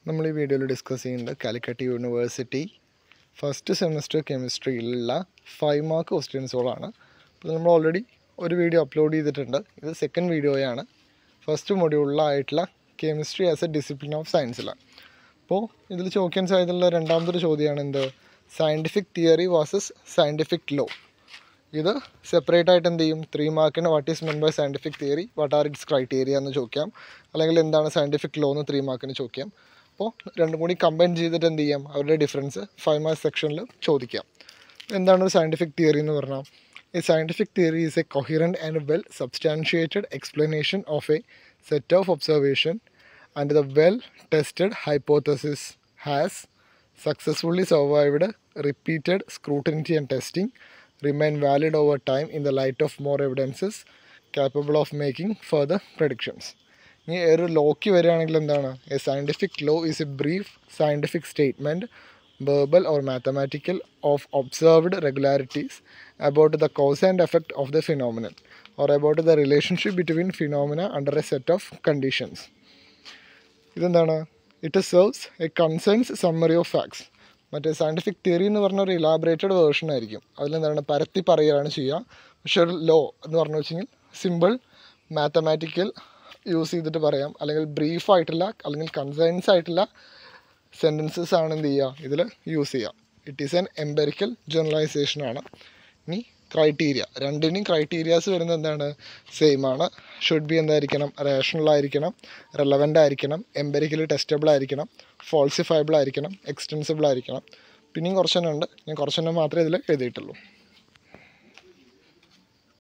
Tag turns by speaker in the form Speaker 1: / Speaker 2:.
Speaker 1: നമ്മൾ ഈ വീഡിയോയിൽ ഡിസ്കസ് ചെയ്യുന്നത് കാലിക്കറ്റ് യൂണിവേഴ്സിറ്റി ഫസ്റ്റ് സെമിസ്റ്റർ കെമിസ്ട്രിയിലുള്ള ഫൈവ് മാർക്ക് ക്വസ്റ്റ്യൻസുകളാണ് അപ്പോൾ നമ്മൾ ഓൾറെഡി ഒരു വീഡിയോ അപ്ലോഡ് ചെയ്തിട്ടുണ്ട് ഇത് സെക്കൻഡ് വീഡിയോയാണ് ഫസ്റ്റ് മൊഡ്യൂളിലായിട്ടുള്ള chemistry as a discipline of സയൻസിലാണ് അപ്പോൾ ഇതിൽ ചോദിക്കാൻ സാധ്യതയുള്ള രണ്ടാമതൊരു ചോദ്യമാണ് എന്ത് scientific theory versus scientific law ഇത് സെപ്പറേറ്റ് ആയിട്ട് എന്ത് ചെയ്യും ത്രീ മാർക്കിന് what is meant by scientific theory what are its criteria എന്ന് ചോദിക്കാം അല്ലെങ്കിൽ എന്താണ് സയൻറ്റിഫിക് ലോ എന്ന് ത്രീ മാർക്കിന് ചോദിക്കാം അപ്പോൾ രണ്ടും കൂടി കമ്പൈൻ ചെയ്തിട്ട് എന്ത് ചെയ്യാം അവരുടെ ഡിഫറൻസ് ഫൈവ് മാർക്ക് സെക്ഷനിൽ ചോദിക്കാം എന്താണ് ഒരു സയൻറ്റിഫിക് തിയറി എന്ന് പറഞ്ഞാൽ a scientific theory is a coherent and well substantiated explanation of a set of observation and the well tested hypothesis has successfully survived repeated scrutiny and testing, remain valid over time in the light of more evidences, capable of making further predictions. ഇനി ഒരു ലോക്ക് വരികയാണെങ്കിൽ എന്താണ് a scientific law is a brief scientific statement verbal or mathematical of observed regularities about the cause and effect of the phenomenon or about the relationship between phenomena under a set of conditions. ഇതെന്താണ് it serves a concise summary of facts മറ്റേ scientific theory എന്ന് പറഞ്ഞ ഒരു elaborated version ആയിരിക്കും അതിലെന്താണ് പരത്തി പറയുകയാണ് ചെയ്യുക പക്ഷെ ഒരു ലോ എന്ന് പറഞ്ഞു വെച്ചെങ്കിൽ സിമ്പിൾ മാത്തമാറ്റിക്കൽ യൂസ് ചെയ്തിട്ട് പറയാം അല്ലെങ്കിൽ ബ്രീഫ് ആയിട്ടുള്ള അല്ലെങ്കിൽ കൺസേൺസ് ആയിട്ടുള്ള സെൻറ്റൻസസ് ആണ് എന്ത് ചെയ്യുക ഇതിൽ യൂസ് ചെയ്യുക it is an empirical generalisation ആണ് ഇനി ക്രൈറ്റീരിയ രണ്ടിനും ക്രൈറ്റീരിയാസ് വരുന്നത് എന്താണ് സെയിം ആണ് ഷുഡ് ബി എന്തായിരിക്കണം റേഷണൽ ആയിരിക്കണം റെലവൻ്റ് ആയിരിക്കണം എംപെരിക്കലി ടെസ്റ്റബിൾ ആയിരിക്കണം ഫോൾസിഫയബിൾ ആയിരിക്കണം എക്സ്റ്റെൻസിബിൾ ആയിരിക്കണം പിന്നെയും കുറച്ചെണ്ണം ഉണ്ട് ഞാൻ കുറച്ചെണ്ണം മാത്രമേ ഇതിൽ എഴുതിയിട്ടുള്ളൂ